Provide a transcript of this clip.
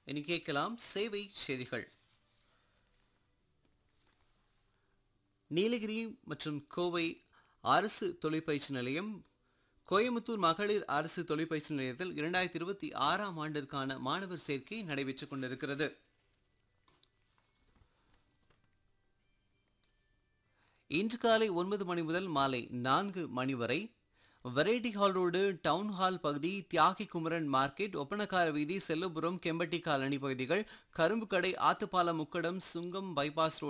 இனி கேட்கலாம் சேவை செய்திகள் நீலகிரி மற்றும் கோவை அரசு தொழிற்பயிற்சி நிலையம் கோயம்புத்தூர் மகளிர் அரசு தொழிற்பயிற்சி நிலையத்தில் இரண்டாயிரத்தி இருபத்தி ஆறாம் ஆண்டிற்கான மாணவர் சேர்க்கை நடைபெற்றுக் கொண்டிருக்கிறது இன்று காலை ஒன்பது மணி முதல் மாலை நான்கு மணி வரை variety hall road town hall பகுதி தியாகி குமரன் மார்க்கெட் ஒப்பனக்கார வீதி செல்லபுரம் கெம்பட்டி காலனி பகுதிகள் கரும்புக்கடை ஆத்துப்பாலம் முக்கடம் சுங்கம் பைபாஸ் ரோடு